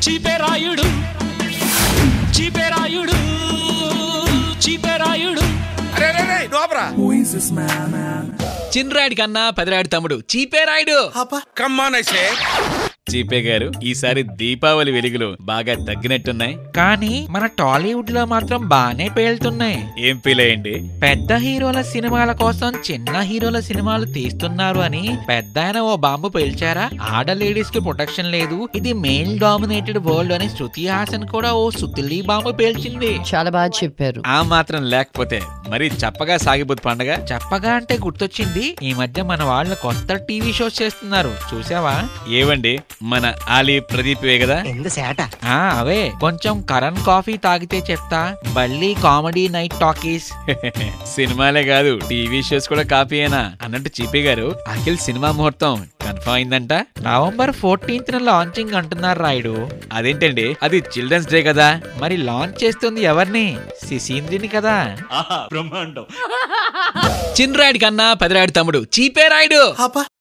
చీపేరాయుడు చీపేరాయుడు చీపేరాయుడు అరే రే రే నోపరా చిన్రాయుడి కన్నా పెదరాయుడు తమ్ముడు చీపేరాయుడు కమ్మానైసే చీపే గారు ఈసారి దీపావళి వెలుగులు బాగా తగ్గినట్టున్నాయి కానీ మన టాలీవుడ్ లో మాత్రం బానే పేలుతున్నాయి ఏం ఫీల్ అయ్యండి పెద్ద హీరోల సినిమాల కోసం చిన్న హీరోల సినిమాలు తీస్తున్నారు అని పెద్ద ఆయన ఓ బాంబు పేల్చారా ఆడ లేడీస్ కి ప్రొటెక్షన్ లేదు ఇది మెయిల్ డామినేటెడ్ వరల్డ్ అని శృతి హాసన్ కూడా ఓ సుతిలి బాంబు పేల్చింది చాలా బాగా చెప్పారు ఆ మాత్రం లేకపోతే మరి చప్పగా సాగిపోతు పండగ చెప్పగా అంటే గుర్తొచ్చింది ఈ మధ్య మన వాళ్ళు కొత్త టీవీ షోస్ చేస్తున్నారు చూసావా ఏవండి మన ఆలీ ప్రదీప్ వే కదా ఆ అవే కొంచెం కరణ్ కాఫీ తాగితే చెప్తా బల్లి కామెడీ నైట్ టాకీస్ సినిమాలే కాదు టీవీ షోస్ కూడా కాపీయేనా అన్నట్టు చీపీ గారు అఖిల్ సినిమా ముహూర్తం కన్ఫర్మ్ అయిందంట నవంబర్ ఫోర్టీన్త్ లాంచింగ్ అంటున్నారు రాయుడు అదేంటండి అది చిల్డ్రన్స్ డే కదా మరి లాంచ్ చేస్తుంది ఎవరిని శిశీంద్రిని కదా చిన్రాయుడి కన్నా పెదరాయుడు తమ్ముడు చీపే రాయుడు